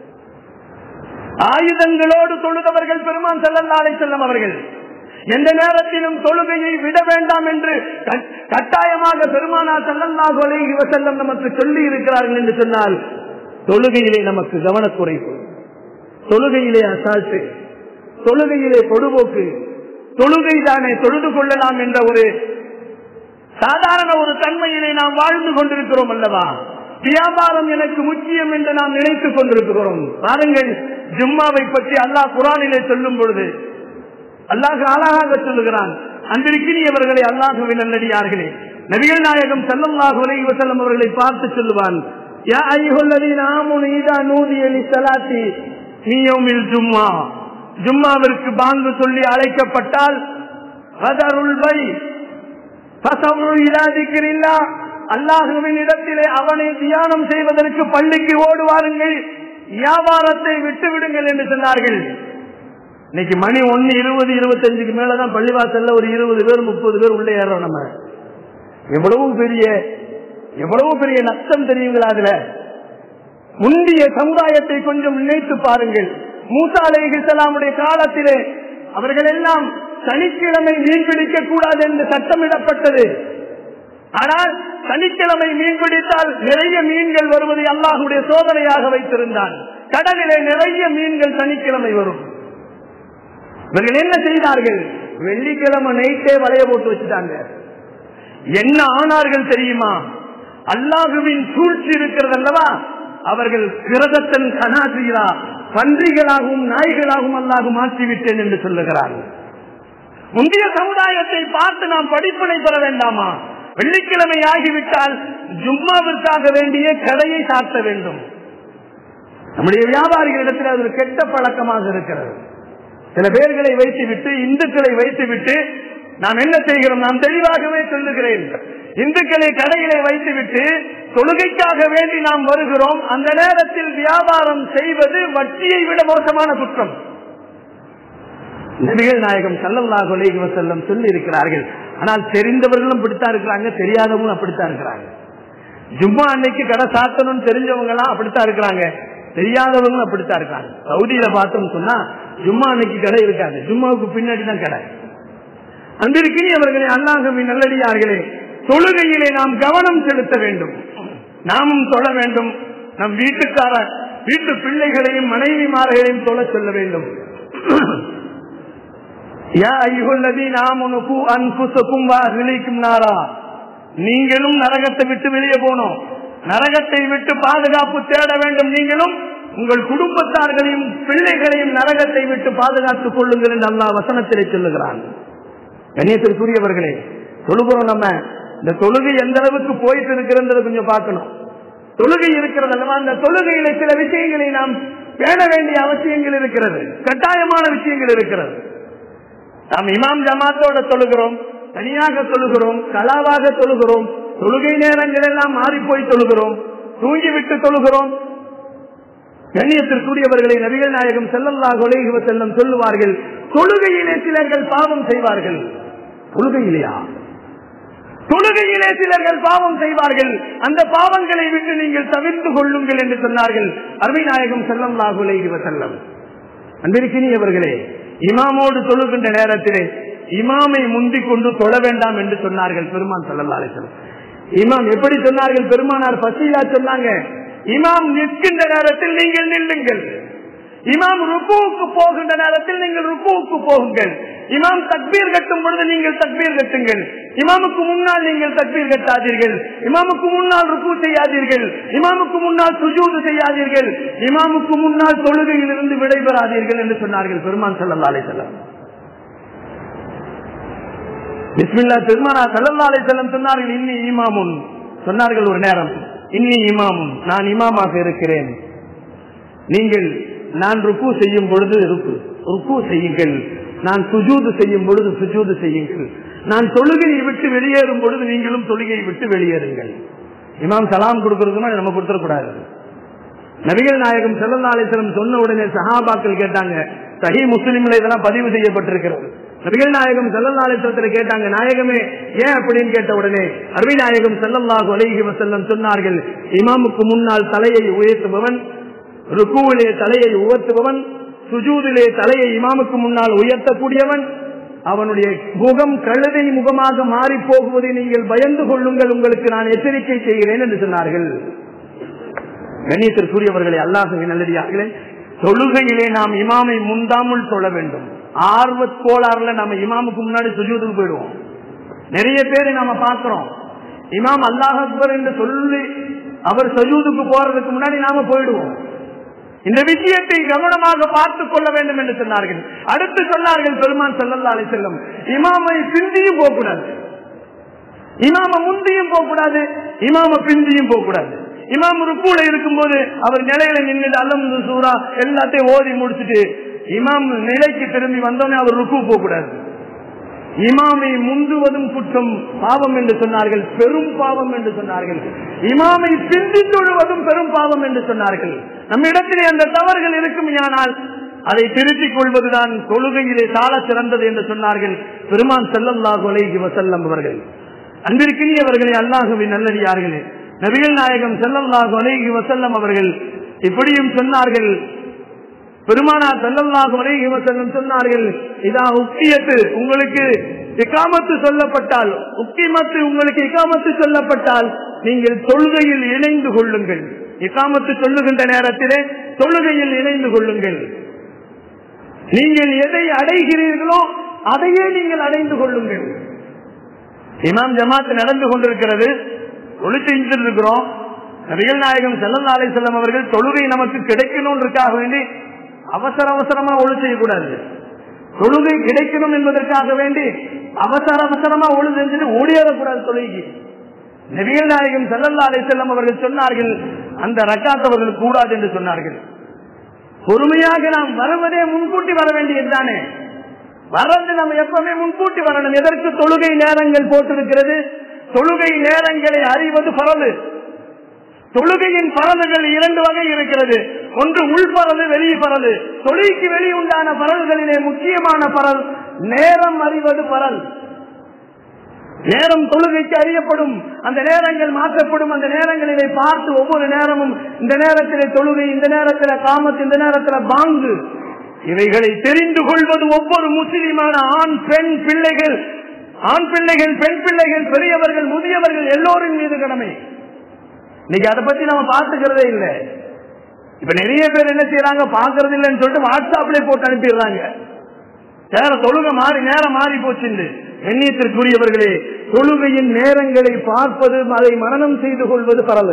S1: ஆயுதங்களோடு தொழுதவர்கள் பெருமான் செல்லல்லாலை செல்லம் அவர்கள் எந்த நேரத்திலும் தொழுகையை விட வேண்டாம் என்று கட்- கட்டாயமாக பெருமானா செல்லல்லாஹு அலைஹி வஸல்லம் நமக்கு சொல்லி இருக்கிறார்கள் என்று சொன்னால் தொழுகையிலே நமக்கு கவனக்குறைவு தொழுகையிலே அசால்ட்டு தொழுகையிலே பொடுபோக்கு தொழுகை தானே தொழுது கொள்ளலாம் என்ற ஒரு சாதாரண ஒரு தன்மையிலே நாம் வாழ்ந்து கொண்டிருக்கிறோம் அல்லவா வியாபாரம் எனக்கு முக்கியம் என்று நாம் நினைத்துக் கொண்டிருக்கிறோம் பாருங்கள் ஜும்மாவை பற்றி அல்லாஹ் குரானிலே சொல்லும் பொழுது அல்லாஹ் அழகாக சொல்லுகிறான் அன்பிற்கினியவர்களை அல்லாஹுவின் நல்லடியார்களே நபிகள் நாயகம் ஸல்லல்லாஹு அலைஹி வஸல்லம் அவர்களை பார்த்து சொல்லுவான் யா அய்யுஹல்லதீன ஆமனு இதா நூதிய லிஸ்ஸலாத்தி ஃபீ யௌமில் ஜும்மா ஜும்மாவிற்கு பாங்கு சொல்லி அழைக்கப்பட்டால் ஃபதருல் பை ஃபசவுரு இலா திக்ரில்லா அல்லாஹுவின் இடத்திலே அவனை தியானம் செய்வதற்கு பள்ளிக்கு ஓடுவாருங்கள் வியாபாரத்தை விட்டு விடுங்கள் என்று சொன்னார்கள் இன்னைக்கு மணி ஒன்னு இருபது இருபத்தஞ்சுக்கு மேலதான் பள்ளிவாசல்ல ஒரு இருபது பேர் முப்பது பேர் உள்ளே ஏறோம் நம்ம எவ்வளவு பெரிய எவ்வளவு பெரிய நஷ்டம் தெரியுங்களா அதுல முந்திய சமுதாயத்தை கொஞ்சம் நினைத்து பாருங்கள் மூசா அலைஹிஸ்ஸலாமுடைய காலத்திலே அவர்கள் எல்லாம் சனிக்கிழமை மீன் பிடிக்க கூடாது என்று சட்டமிடப்பட்டது ஆனால் சனிக்கிழமை மீன் பிடித்தால் நிறைய மீன்கள் வருவதை அல்லாஹுடைய சோதனையாக வைத்திருந்தான் கடலிலே நிறைய மீன்கள் சனிக்கிழமை வரும் இவர்கள் என்ன செய்தார்கள் வெள்ளிக்கிழமை நைட்டே வலைய போட்டு வச்சுட்டாங்க என்ன ஆனார்கள் தெரியுமா அல்லாஹுவின் சூழ்ச்சி இருக்கிறது அல்லவா அவர்கள் கிரதத்தன் கனாசிரா பன்றிகளாகவும் நாய்களாகவும் அல்லாஹு மாற்றிவிட்டேன் என்று சொல்லுகிறார்கள் முந்தைய சமுதாயத்தை பார்த்து நாம் படிப்பினை பெற வேண்டாமா வெள்ளிக்கிழமை ஆகிவிட்டால் ஜும்மாவிற்காக வேண்டிய கடையை சாத்த வேண்டும் நம்முடைய வியாபாரிகளிடத்தில் அது ஒரு கெட்ட பழக்கமாக இருக்கிறது சில பேர்களை வைத்துவிட்டு இந்துக்களை வைத்துவிட்டு நாம் என்ன செய்கிறோம் நான் தெளிவாகவே சொல்லுகிறேன் இந்துக்களை கடையிலே வைத்துவிட்டு தொழுகைக்காக வேண்டி நாம் வருகிறோம் அந்த நேரத்தில் வியாபாரம் செய்வது வட்டியை விட மோசமான குற்றம் நபிகள் நாயகம் சல்லல்லாஹு அலைஹி வஸல்லம் சொல்லி இருக்கிறார்கள் ஆனால் தெரிந்தவர்களும் அப்படித்தான் இருக்கிறாங்க தெரியாதவங்களும் அப்படித்தான் இருக்கிறாங்க ஜும்மா அன்னைக்கு கடை சாத்தணும்னு தெரிஞ்சவங்க எல்லாம் அப்படித்தான் இருக்கிறாங்க தெரியாதவங்களும் அப்படித்தான் இருக்காங்க சவுதியில பார்த்தோம்னு சொன்னா ஜும்மா அன்னைக்கு கடை இருக்காது ஜும்மாவுக்கு பின்னாடி தான் கடை அன்பிற்கினி அவர்களே அல்லாஹவின் நல்லடியார்களே தொழுகையிலே நாம் கவனம் செலுத்த வேண்டும் நாமும் தொழ வேண்டும் நம் வீட்டுக்கார வீட்டு பிள்ளைகளையும் மனைவிமார்களையும் தொழ சொல்ல வேண்டும் யா ஐயுல்லதீன ஆமனு கூ அன்ஃபுஸக்கும் வ அஹ்லீக்கும் நாரா நீங்களும் நரகத்தை விட்டு வெளியே போனோம் நரகத்தை விட்டு பாதுகாப்பு தேட வேண்டும் நீங்களும் உங்கள் குடும்பத்தார்களையும் பிள்ளைகளையும் நரகத்தை விட்டு பாதுகாத்துக் கொள்ளுங்கள் என்று அல்லாஹ் வசனத்திலே சொல்லுகிறான் கண்ணியத்திற்குரியவர்களே தொழுகிறோம் நம்ம இந்த தொழுகை எந்த அளவுக்கு போயிட்டு இருக்கிறது கொஞ்சம் பார்க்கணும் தொழுகை இருக்கிறது அல்லவா அந்த தொழுகையில சில விஷயங்களை நாம் பேண வேண்டிய அவசியங்கள் இருக்கிறது கட்டாயமான விஷயங்கள் இருக்கிறது நாம் இமாம் ஜமாத்தோட தொழுகிறோம் தனியாக தொழுகிறோம் கலாவாக தொழுகிறோம் தொழுகை நேரங்கள் எல்லாம் மாறி போய் தொழுகிறோம் தூங்கிவிட்டு தொழுகிறோம் கண்ணியத்திற்குரியவர்களை நபிகள் நாயகம் செல்லல்லாஹு அலைஹி வஸல்லம் சொல்லுவார்கள் தொழுகையிலே சிலர்கள் பாவம் செய்வார்கள் தொழுகையிலேயா தொழுகையிலே சிலர்கள் பாவம் செய்வார்கள் அந்த பாவங்களை விட்டு நீங்கள் தவிர்த்து கொள்ளுங்கள் என்று சொன்னார்கள் அருமை நாயகம் செல்லல்லாஹு அலைஹி வஸல்லம் அன்பிற்கினியவர்களே இமாமோடு தொழுகின்ற நேரத்திலே இமாமை முந்திக் கொண்டு தொழ வேண்டாம் என்று சொன்னார்கள் பெருமான் சல்லல்லா அலிஸ்லாம் இமாம் எப்படி சொன்னார்கள் பெருமானார் பசீலா சொன்னாங்க இமாம் நிற்கின்ற நேரத்தில் நீங்கள் நில்லுங்கள் இமாம் ருக்குவுக்கு போகின்ற நேரத்தில் நீங்கள் ருக்குவுக்கு போகுங்கள் இமாம் தக்பீர் கட்டும் பொழுது நீங்கள் தக்பீர் கட்டுங்கள் இமாமுக்கு முன்னால் நீங்கள் தக்பீர் கட்டாதீர்கள் இமாமுக்கு முன்னால் ருக்கு செய்யாதீர்கள் இமாமுக்கு முன்னால் சுஜூது செய்யாதீர்கள் இமாமுக்கு முன்னால் தொழுகையில் இருந்து விடைபெறாதீர்கள் என்று சொன்னார்கள் பெருமான் சல்லா அலிசல்லாம் பிஸ்மில்லா பெருமானா சல்லா அலிசல்லம் சொன்னார்கள் இன்னி இமாமுன் சொன்னார்கள் ஒரு நேரம் இன்னி இமாமுன் நான் இமாமாக இருக்கிறேன் நீங்கள் நான் ருக்கு செய்யும் பொழுது ருக்கு ருக்கு செய்யுங்கள் நான் சுஜூது செய்யும் பொழுது சுஜூது செய்யுங்கள் நான் தொழுகையை விட்டு வெளியேறும் பொழுது நீங்களும் தொழுகையை விட்டு வெளியேறுங்கள் இமாம் சலாம் கொடுக்கறதுமா நம்ம கொடுத்துடக்கூடாது நபிகள் நாயகம் செல்லல்லா அலிஸ்லம் சொன்ன உடனே சஹாபாக்கள் கேட்டாங்க சஹி முஸ்லிம்ல இதெல்லாம் பதிவு செய்யப்பட்டிருக்கிறது நபிகள் நாயகம் செல்லல்லா அலிஸ்லத்தில் கேட்டாங்க நாயகமே ஏன் அப்படின்னு கேட்ட உடனே அருவி நாயகம் செல்லல்லாஹு அலைஹி வசல்லம் சொன்னார்கள் இமாமுக்கு முன்னால் தலையை உயர்த்துபவன் ருக்குவிலே தலையை உயர்த்துபவன் சுஜூதிலே தலையை இமாமுக்கு முன்னால் உயர்த்தக்கூடியவன் அவனுடைய முகம் கழுதை முகமாக மாறி போகுவதை நீங்கள் பயந்து கொள்ளுங்கள் உங்களுக்கு நான் எச்சரிக்கை செய்கிறேன் என்று சொன்னார்கள் கணேசருக்குரியவர்களை அல்லாஹுவை நல்லடியார்களே தொழுகையிலே நாம் இமாமை முந்தாமல் தொழ வேண்டும் ஆர்வ கோளாறுல நம்ம இமாமுக்கு முன்னாடி சுஜூதுக்கு போயிடுவோம் நிறைய பேரை நாம பார்க்கிறோம் இமாம் அல்லாஹ் அக்பர் என்று சொல்லி அவர் சஜூதுக்கு போறதுக்கு முன்னாடி நாம போயிடுவோம் இந்த விஷயத்தை கவனமாக பார்த்துக் கொள்ள வேண்டும் என்று சொன்னார்கள் அடுத்து சொன்னார்கள் பெருமான் செல்லல்லா அலை செல்லும் இமாமை பிந்தியும் போகக்கூடாது இமாம முந்தியும் போகக்கூடாது இமாம பிந்தியும் போகக்கூடாது இமாம் ருக்கூல இருக்கும்போது அவர் நிலையில நின்று அல்லம் சூறா எல்லாத்தையும் ஓதி முடிச்சுட்டு இமாம் நிலைக்கு திரும்பி வந்தோடனே அவர் ருக்கு போகக்கூடாது இமாமை முந்துவதும் குற்றம் பாவம் என்று சொன்னார்கள் பெரும் பாவம் என்று சொன்னார்கள் இமாமை பிந்தி தொழுவதும் பெரும் பாவம் என்று சொன்னார்கள் நம்ம இடத்திலே அந்த தவறுகள் இருக்கும் ஆனால் அதை திருத்திக் கொள்வதுதான் தொழுகையிலே சால சிறந்தது என்று சொன்னார்கள் பெருமான் செல்லல்லாஹு அலைஹி வசல்லம் அவர்கள் அன்பிற்கினியவர்களே அல்லாஹுவின் நல்லடியார்களே நபிகள் நாயகம் செல்லல்லாஹு அலைஹி வசல்லம் அவர்கள் இப்படியும் சொன்னார்கள் பெருமானார் செல்லல்லாஹு அலைஹி வசல்லம் சொன்னார்கள் இதா உக்கியத்து உங்களுக்கு இக்காமத்து சொல்லப்பட்டால் உக்கிமத்து உங்களுக்கு இக்காமத்து சொல்லப்பட்டால் நீங்கள் தொழுகையில் இணைந்து கொள்ளுங்கள் இக்காமத்து சொல்லுகின்ற நேரத்திலே தொழுகையில் இணைந்து கொள்ளுங்கள் நீங்கள் எதை அடைகிறீர்களோ அதையே நீங்கள் அடைந்து கொள்ளுங்கள் இமாம் ஜமாத் நடந்து கொண்டிருக்கிறது ஒளி செஞ்சுட்டு இருக்கிறோம் நபிகள் நாயகம் செல்லல்லா அலை செல்லம் அவர்கள் தொழுகை நமக்கு கிடைக்கணும்ன்றதுக்காக வேண்டி அவசர அவசரமா ஒழு செய்யக்கூடாது தொழுகை கிடைக்கணும் என்பதற்காக வேண்டி அவசர அவசரமா ஒழு செஞ்சுட்டு ஓடியேறக்கூடாது தொழுகைக்கு நபிகள் நாயகம் செல்லல்லா அலை செல்லம் அவர்கள் சொன்னார்கள் அந்த ரக்காத்தவர்கள் கூடாது என்று சொன்னார்கள் பொறுமையாக நாம் வருவதே முன்கூட்டி வர வேண்டியது தானே வர்றது நம்ம எப்பவுமே முன்கூட்டி வரணும் எதற்கு தொழுகை நேரங்கள் போட்டிருக்கிறது தொழுகை நேரங்களை அறிவது பரவு தொழுகையின் பரவுகள் இரண்டு வகை இருக்கிறது ஒன்று உள்பரவு வெளி பரவு தொழுகைக்கு வெளி உண்டான பரவுகளிலே முக்கியமான பரல் நேரம் அறிவது பரல் நேரம் தொழுகைக்கு அறியப்படும் அந்த நேரங்கள் மாற்றப்படும் அந்த நேரங்களிலே பார்த்து ஒவ்வொரு நேரமும் இந்த நேரத்திலே தொழுகை இந்த நேரத்தில் காமத்து இந்த நேரத்தில் பாங்கு இவைகளை தெரிந்து கொள்வது ஒவ்வொரு முஸ்லிமான ஆண் பெண் பிள்ளைகள் ஆண் பிள்ளைகள் பெண் பிள்ளைகள் பெரியவர்கள் முதியவர்கள் எல்லோரின் மீது கடமை இன்னைக்கு அதை பத்தி நம்ம பார்த்துக்கிறதே இல்லை இப்ப நிறைய பேர் என்ன செய்யறாங்க பாக்குறது இல்லைன்னு சொல்லிட்டு வாட்ஸ்அப்ல போட்டு அனுப்பிடுறாங்க நேர தொழுகை மாறி நேரம் மாறி போச்சு எண்ணியத்திற்குரியவர்களே தொழுகையின் நேரங்களை பார்ப்பது அதை மரணம் செய்து கொள்வது பரவல்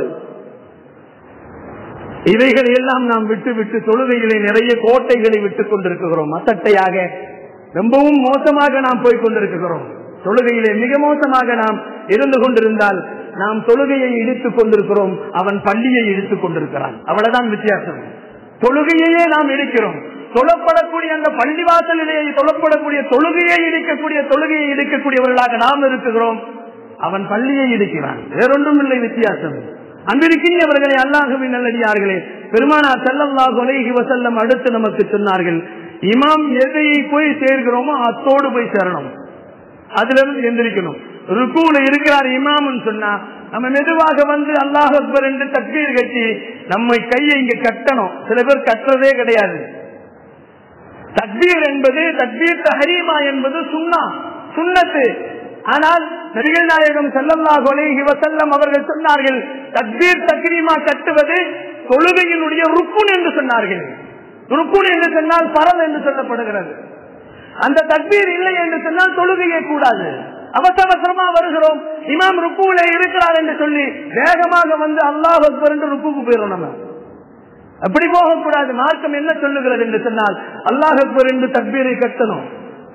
S1: இவைகள் எல்லாம் நாம் விட்டு விட்டு தொழுகைகளை நிறைய கோட்டைகளை விட்டுக் கொண்டிருக்கிறோம் மத்தட்டையாக ரொம்பவும் மோசமாக நாம் போய் கொண்டிருக்கிறோம் தொழுகையிலே மிக மோசமாக நாம் இருந்து கொண்டிருந்தால் நாம் தொழுகையை இடித்துக் கொண்டிருக்கிறோம் அவன் பள்ளியை இடித்துக் கொண்டிருக்கிறான் அவ்வளவுதான் வித்தியாசம் தொழுகையையே நாம் இடிக்கிறோம் தொழப்படக்கூடிய அந்த பள்ளிவாசலிலே தொழப்படக்கூடிய தொழுகையை இடிக்கக்கூடிய தொழுகையை இடிக்கக்கூடியவர்களாக நாம் இருக்கிறோம் அவன் பள்ளியை இடிக்கிறான் வேறொன்றும் இல்லை வித்தியாசம் அன்பிருக்கின்றவர்களை அல்லாஹுவின் நல்லடியார்களே பெருமானார் செல்லல்லாஹு அலைஹி வசல்லம் அடுத்து நமக்கு சொன்னார்கள் இமாம் எதை போய் சேர்கிறோமோ அத்தோடு போய் சேரணும் அதுல இருந்து எந்திரிக்கணும் ருக்கூல இருக்கிறார் இமாம்னு சொன்னா நம்ம மெதுவாக வந்து அல்லாஹ் அக்பர் என்று தக்பீர் கட்டி நம்ம கையை இங்க கட்டணும் சில பேர் கட்டுறதே கிடையாது தக்பீர் என்பது தக்பீர் தஹரீமா என்பது சுண்ணா சுண்ணத்து ஆனால் நபிகள் நாயகம் செல்லல்லாஹு அலைஹி வஸல்லம் அவர்கள் சொன்னார்கள் தக்பீர் தக்ரீமா கட்டுவது தொழுகையினுடைய ருக்குன் என்று சொன்னார்கள் ருக்குன் என்று சொன்னால் பரம் என்று சொல்லப்படுகிறது அந்த தக்பீர் இல்லை என்று சொன்னால் தொழுகையே கூடாது அவசர அவசரமா வருகிறோம் இமாம் ருக்குல இருக்கிறார் என்று சொல்லி வேகமாக வந்து அல்லாஹ் அக்பர் என்று ருக்குக்கு போயிடும் நம்ம அப்படி போகக்கூடாது மார்க்கம் என்ன சொல்லுகிறது என்று சொன்னால் அல்லாஹ் அக்பர் என்று தக்பீரை கட்டணும்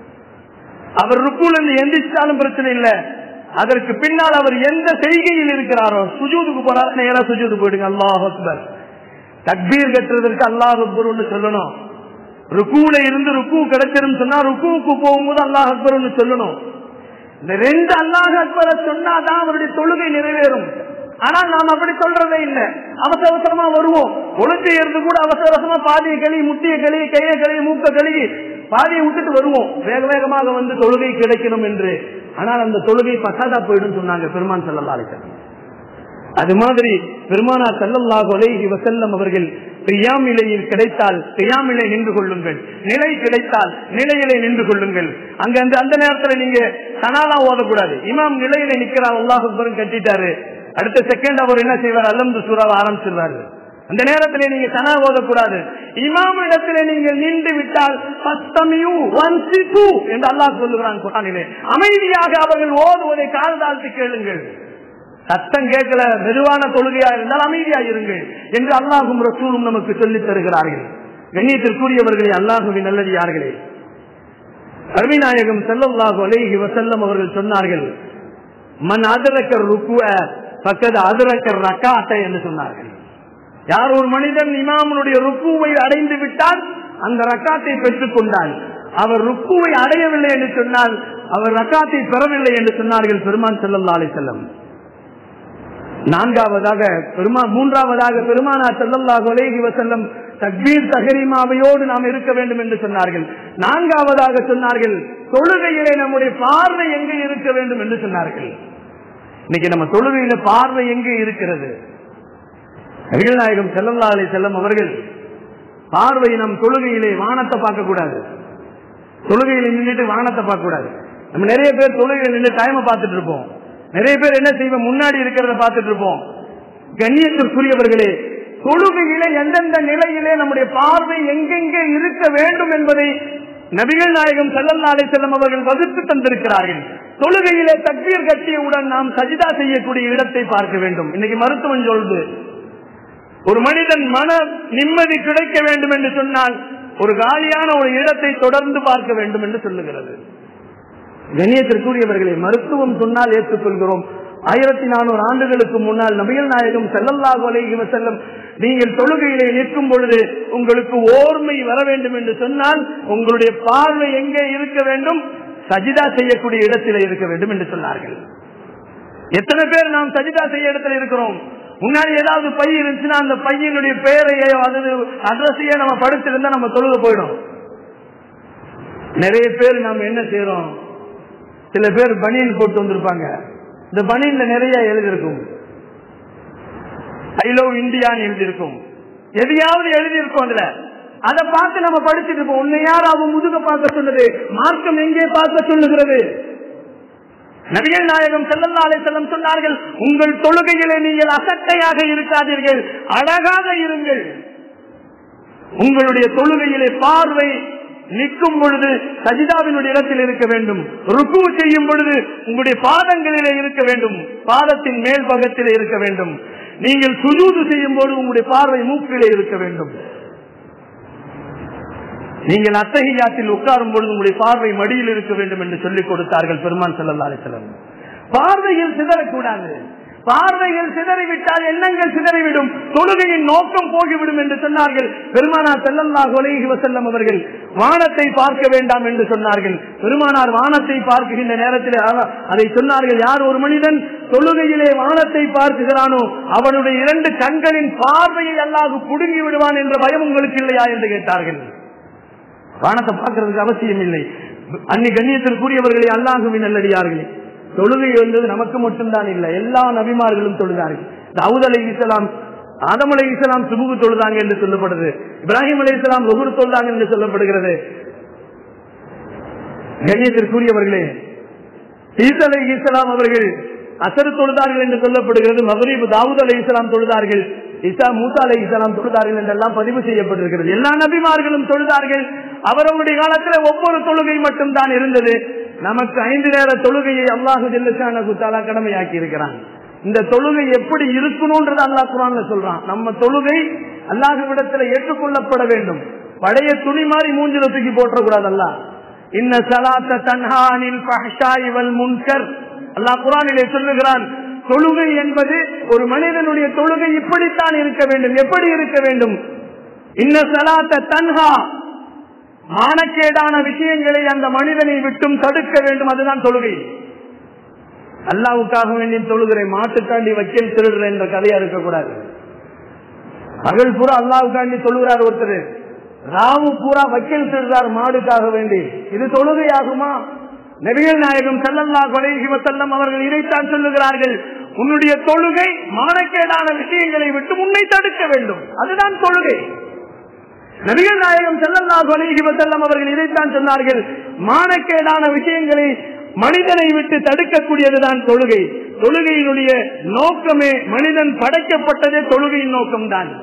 S1: அவர் ருக்குல இருந்து எந்திரிச்சாலும் பிரச்சனை இல்லை அதற்கு பின்னால் அவர் எந்த செய்கையில் இருக்கிறாரோ சுஜூதுக்கு போறாரு நேரா சுஜூது போயிடுங்க அல்லாஹ் அக்பர் தக்பீர் கட்டுறதற்கு அல்லாஹ் அக்பர்னு சொல்லணும் ருக்குல இருந்து ருக்கு கிடைச்சிரும் சொன்னா ருக்குவுக்கு போகும்போது அல்லாஹ் அக்பர்னு சொல்லணும் இந்த ரெண்டு அல்லாஹ் அக்பரை சொன்னாதான் அவருடைய தொழுகை நிறைவேறும் ஆனால் நாம் அப்படி சொல்றதே இல்லை அவசர அவசரமா வருவோம் ஒழுங்கை இருந்து கூட அவசர அவசரமா பாதியை கழுவி முட்டிய கழுவி கையை கழுவி மூக்க கழுவி பாதியை விட்டுட்டு வருவோம் வேக வேகமாக வந்து தொழுகை கிடைக்கணும் என்று ஆனால் அந்த தொழுகை பசாதா போயிடும் சொன்னாங்க பெருமான் செல்லல்லாளிக்க அது மாதிரி பெருமானா செல்லல்லாஹு அலைஹி வசல்லம் அவர்கள் பிரியாமிலையில் கிடைத்தால் பிரியாமிலை நின்று கொள்ளுங்கள் நிலை கிடைத்தால் நிலையிலே நின்று கொள்ளுங்கள் அங்க அந்த அந்த நேரத்துல நீங்க சனாலா ஓதக்கூடாது இமாம் நிலையில நிக்கிறார் அல்லாஹ் அக்பரும் கட்டிட்டாரு அடுத்த செகண்ட் அவர் என்ன செய்வார் அல்லம்து சூறாவை ஆரம்பிச்சிருவாரு அந்த நேரத்திலே நீங்க சனா ஓதக்கூடாது இமாம் இடத்திலே நீங்கள் நின்று விட்டால் சத்தமியூ வன்சிப்பு என்று அல்லாஹ் சொல்லுகிறான் குரானிலே அமைதியாக அவர்கள் ஓதுவதை கால் தாழ்த்தி கேளுங்கள் சத்தம் கேட்கல மெதுவான தொழுகையா இருந்தால் அமைதியா இருங்கள் என்று அல்லாஹும் ரசூலும் நமக்கு சொல்லித் தருகிறார்கள் கண்ணியத்திற்குரியவர்களே அல்லாஹுவின் நல்லடியார்களே அருமைநாயகம் செல்லல்லாஹு அலைஹி வசல்லம் அவர்கள் சொன்னார்கள் மண் அதிரக்கர் ருக்குவ பக்கத்து அதிரக்கர் ரக்காட்டை என்று சொன்னார்கள் யார் ஒரு மனிதன் இமாமனுடைய ருக்குவை அடைந்து விட்டால் அந்த ரக்காத்தை பெற்றுக் கொண்டால் அவர் ருக்குவை அடையவில்லை என்று சொன்னால் அவர் ரக்காத்தை பெறவில்லை என்று சொன்னார்கள் பெருமான் செல்லல்லா அலை செல்லம் நான்காவதாக பெருமா மூன்றாவதாக பெருமானா செல்லல்லாஹு அலைஹி வசல்லம் தக்பீர் தகரிமாவையோடு நாம் இருக்க வேண்டும் என்று சொன்னார்கள் நான்காவதாக சொன்னார்கள் தொழுகையிலே நம்முடைய பார்வை எங்கே இருக்க வேண்டும் என்று சொன்னார்கள் இன்னைக்கு நம்ம தொழுகையில பார்வை எங்கே இருக்கிறது நாயகம் செல்லல்லா அலை செல்லம் அவர்கள் பார்வை நம் தொழுகையிலே வானத்தை பார்க்க கூடாது தொழுகையில நின்றுட்டு வானத்தை பார்க்க கூடாது நம்ம நிறைய பேர் தொழுகையில நின்று டைமை பார்த்துட்டு இருப்போம் நிறைய பேர் என்ன செய்வோம் முன்னாடி இருக்கிறத பார்த்துட்டு இருப்போம் கண்ணியத்திற்குரியவர்களே தொழுகையிலே எந்தெந்த நிலையிலே நம்முடைய பார்வை எங்கெங்கே இருக்க வேண்டும் என்பதை நபிகள் நாயகம் செல்லல்லாலை செல்லம் அவர்கள் வகுத்து தந்திருக்கிறார்கள் தொழுகையிலே தக்பீர் கட்டியவுடன் நாம் சஜிதா செய்யக்கூடிய இடத்தை பார்க்க வேண்டும் இன்னைக்கு மருத்துவம் சொல்லுது ஒரு மனிதன் மன நிம்மதி கிடைக்க வேண்டும் என்று சொன்னால் ஒரு காலியான ஒரு இடத்தை தொடர்ந்து பார்க்க வேண்டும் என்று சொல்லுகிறது கண்ணியத்திற்குரியவர்களை மருத்துவம் சொன்னால் ஏற்றுக்கொள்கிறோம் ஆயிரத்தி நானூறு ஆண்டுகளுக்கு முன்னால் நபிகள் நாயகம் செல்லல்லாஹு அலைஹி வஸல்லம் நீங்கள் தொழுகையிலே நிற்கும் பொழுது உங்களுக்கு ஓர்மை வர வேண்டும் என்று சொன்னால் உங்களுடைய பார்வை எங்கே இருக்க வேண்டும் சஜிதா செய்யக்கூடிய இடத்திலே இருக்க வேண்டும் என்று சொன்னார்கள் எத்தனை பேர் நாம் சஜிதா செய்ய இடத்துல இருக்கிறோம் முன்னாடி ஏதாவது பை இருந்துச்சுன்னா அந்த பையனுடைய பெயரையோ அல்லது அட்ரஸையோ நம்ம படிச்சிருந்தா நம்ம தொழுக போயிடும் நிறைய பேர் நாம் என்ன செய்யறோம் சில பேர் பனியன் போட்டு வந்திருப்பாங்க இந்த பனியன்ல நிறைய எழுதியிருக்கும் ஐ லவ் இந்தியான்னு எழுதியிருக்கும் எதையாவது எழுதியிருக்கும் அதுல அதை பார்த்து நம்ம படிச்சுட்டு இருப்போம் உன்னை யார் அவன் முதுக பார்க்க சொன்னது மார்க்கம் எங்கே பார்க்க சொல்லுகிறது நபிகள் நாயகம் செல்லல்லா செல்லம் சொன்னார்கள் உங்கள் தொழுகையிலே நீங்கள் அசட்டையாக இருக்காதீர்கள் அழகாக இருங்கள் உங்களுடைய தொழுகையிலே பார்வை நிற்கும் பொழுது சஜிதாவினுடைய இடத்தில் இருக்க வேண்டும் ருக்கு செய்யும் பொழுது உங்களுடைய பாதங்களிலே இருக்க வேண்டும் பாதத்தின் மேல் பக்கத்திலே இருக்க வேண்டும் நீங்கள் சுஜூது செய்யும் போது உங்களுடைய பார்வை மூக்கிலே இருக்க வேண்டும் நீங்கள் அத்தகையாத்தில் உட்காரும் பொழுது உங்களுடைய பார்வை மடியில் இருக்க வேண்டும் என்று சொல்லிக் கொடுத்தார்கள் பெருமான் செல்லல்லா அலிசலம் பார்வையில் சிதறக்கூடாது பார்வைகள் சிதறிவிட்டால் எண்ணங்கள் சிதறிவிடும் தொழுகையின் நோக்கம் போகிவிடும் என்று சொன்னார்கள் பெருமானார் செல்லல்லா கொலைகி வசல்லம் அவர்கள் வானத்தை பார்க்க வேண்டாம் என்று சொன்னார்கள் பெருமானார் வானத்தை பார்க்குகின்ற நேரத்தில் அதை சொன்னார்கள் யார் ஒரு மனிதன் தொழுகையிலே வானத்தை பார்க்குகிறானோ அவனுடைய இரண்டு கண்களின் பார்வையை அல்லாது புடுங்கி விடுவான் என்ற பயம் உங்களுக்கு இல்லையா என்று கேட்டார்கள் வானத்தை பார்க்கறதுக்கு அவசியம் இல்லை அன்னி கண்ணியத்திற்குரியவர்களை அல்லாஹுவின் நல்லடியார்களே தொழுகை வந்தது நமக்கு மட்டும்தான் இல்லை எல்லா நபிமார்களும் தொழுதார்கள் தாவூத் அலை இஸ்லாம் ஆதம் அலை இஸ்லாம் சுபுகு தொழுதாங்க என்று சொல்லப்படுது இப்ராஹிம் அலை இஸ்லாம் ஒகுரு தொழுதாங்க என்று சொல்லப்படுகிறது கண்ணியத்திற்குரியவர்களே ஈசா அலை இஸ்லாம் அவர்கள் அசரு தொழுதார்கள் என்று சொல்லப்படுகிறது மகரீப் தாவூத் அலை இஸ்லாம் தொழுதார்கள் இசா மூசா அலை இஸ்லாம் தொழுதார்கள் என்றெல்லாம் பதிவு செய்யப்பட்டிருக்கிறது எல்லா நபிமார்களும் தொழுதார்கள் அவரவருடைய காலத்தில் ஒவ்வொரு தொழுகை மட்டும் தான் இருந்தது நமக்கு ஐந்து நேர தொழுகையை அல்லாஹு ஜெல்லசான குத்தாலா கடமையாக்கி இருக்கிறான் இந்த தொழுகை எப்படி இருக்கணும்ன்றது அல்லாஹ் குரான்ல சொல்றான் நம்ம தொழுகை அல்லாஹுவிடத்துல ஏற்றுக்கொள்ளப்பட வேண்டும் பழைய துணி மாதிரி மூஞ்சில தூக்கி போட்டக்கூடாது அல்லாஹ் இன்ன சலாத்த தன்ஹானில் ஃபஹ்ஷாய் வல் முன்கர் அல்லாஹ் குரானிலே சொல்லுகிறான் தொழுகை என்பது ஒரு மனிதனுடைய தொழுகை இப்படித்தான் இருக்க வேண்டும் எப்படி இருக்க வேண்டும் இன்ன சலாத்த தன்ஹா மானக்கேடான விஷயங்களை அந்த மனிதனை விட்டும் தடுக்க வேண்டும் அதுதான் தொழுகை அல்லாவுக்காக வேண்டி தொழுகிறேன் மாட்டுக்காண்டி வக்கீல் திருடுறேன் என்ற கதையா இருக்கக்கூடாது பகல் பூரா அல்லாவுக்காண்டி சொல்லுகிறார் ஒருத்தர் ராவு பூரா வக்கீல் திருடுறார் மாடுக்காக வேண்டி இது தொழுகையாகுமா நபிகள் நாயகம் செல்லல்லா கொலை செல்லம் அவர்கள் இதைத்தான் சொல்லுகிறார்கள் உன்னுடைய தொழுகை மானக்கேடான விஷயங்களை விட்டு உன்னை தடுக்க வேண்டும் அதுதான் தொழுகை நபிகள் நாயகம் செல்லல்லா கொலை செல்லம் அவர்கள் இதைத்தான் சொன்னார்கள் மானக்கேடான விஷயங்களை மனிதனை விட்டு தடுக்கக்கூடியதுதான் தொழுகை தொழுகையினுடைய நோக்கமே மனிதன் படைக்கப்பட்டதே தொழுகையின் நோக்கம்தான்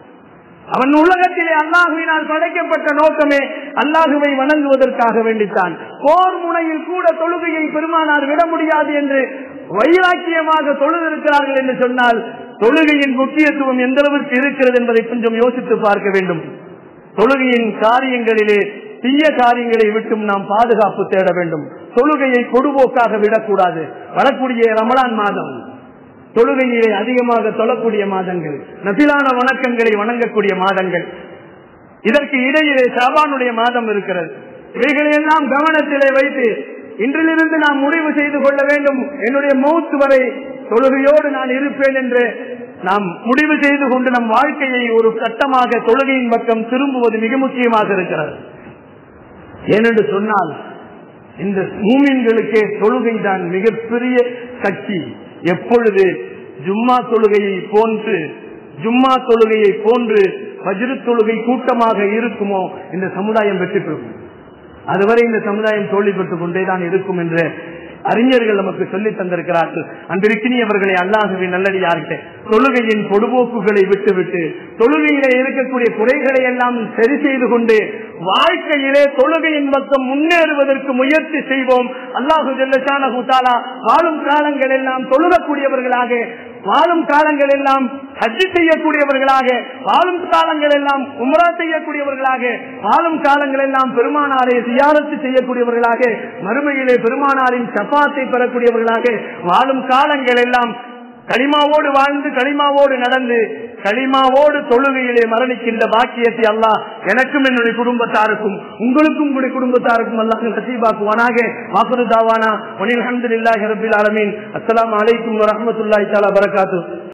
S1: அவன் உலகத்திலே அல்லாஹுவினால் படைக்கப்பட்ட நோக்கமே அல்லாஹுவை வணங்குவதற்காக வேண்டித்தான் போர் முனையில் கூட தொழுகையை பெருமானார் விட முடியாது என்று வைராக்கியமாக தொழுதிருக்கிறார்கள் என்று சொன்னால் தொழுகையின் முக்கியத்துவம் எந்த அளவிற்கு இருக்கிறது என்பதை கொஞ்சம் யோசித்து பார்க்க வேண்டும் தொழுகையின் காரியங்களிலே தீய காரியங்களை விட்டும் நாம் பாதுகாப்பு தேட வேண்டும் தொழுகையை பொடுபோக்காக விடக்கூடாது வரக்கூடிய ரமலான் மாதம் தொழுகையிலே அதிகமாக தொழக்கூடிய மாதங்கள் நசிலான வணக்கங்களை வணங்கக்கூடிய மாதங்கள் இதற்கு இடையிலே சாபானுடைய மாதம் இருக்கிறது இவைகளையெல்லாம் கவனத்திலே வைத்து இன்றிலிருந்து நாம் முடிவு செய்து கொள்ள வேண்டும் என்னுடைய மௌத்து வரை தொழுகையோடு நான் இருப்பேன் என்று நாம் முடிவு செய்து கொண்டு நம் வாழ்க்கையை ஒரு கட்டமாக தொழுகையின் பக்கம் திரும்புவது மிக முக்கியமாக இருக்கிறது ஏனென்று சொன்னால் இந்த மூமின்களுக்கே தொழுகை தான் மிகப்பெரிய சக்தி எப்பொழுது ஜும்மா தொழுகையை போன்று ஜும்மா தொழுகையை போன்று வஜ்ரு தொழுகை கூட்டமாக இருக்குமோ இந்த சமுதாயம் வெற்றி பெறும் அதுவரை இந்த சமுதாயம் தோல்வி பெற்றுக் கொண்டேதான் இருக்கும் என்று அறிஞர்கள் நமக்கு சொல்லித் தந்திருக்கிறார்கள் அன்பிருக்கினியவர்களை அல்லாகவே நல்லடியார்கள் தொழுகையின் பொடுபோக்குகளை விட்டுவிட்டு தொழுகையிலே இருக்கக்கூடிய குறைகளை எல்லாம் சரி செய்து கொண்டு வாழ்க்கையிலே தொழுகையின் பக்கம் முன்னேறுவதற்கு முயற்சி செய்வோம் அல்லாஹு ஜல்லசான ஹுத்தாலா வாழும் காலங்கள் எல்லாம் தொழுகக்கூடியவர்களாக வாழும் காலங்கள் எல்லாம் ஹஜ்ஜி செய்யக்கூடியவர்களாக வாழும் காலங்கள் எல்லாம் உம்ரா செய்யக்கூடியவர்களாக வாழும் காலங்கள் எல்லாம் பெருமானாரை சியாரத்து செய்யக்கூடியவர்களாக மறுமையிலே பெருமானாரின் சப்பாத்தை பெறக்கூடியவர்களாக வாழும் காலங்கள் எல்லாம் களிமாவோடு வாழ்ந்து களிமாவோடு நடந்து களிமாவோடு தொழுகையிலே மரணிக்கின்ற பாக்கியத்தை அல்லாஹ் எனக்கும் என்னுடைய குடும்பத்தாருக்கும் உங்களுக்கும் உங்களுடைய குடும்பத்தாருக்கும் அல்லாஹ் நசீபாக்குவானாக வாக்குறு தாவானா ஒனில் அஹமதுல்லாஹி ரபில் ஆலமீன் அஸ்ஸலாமு அலைக்கும் வரஹ்மத்துல்லாஹி தஆலா பரகாத்து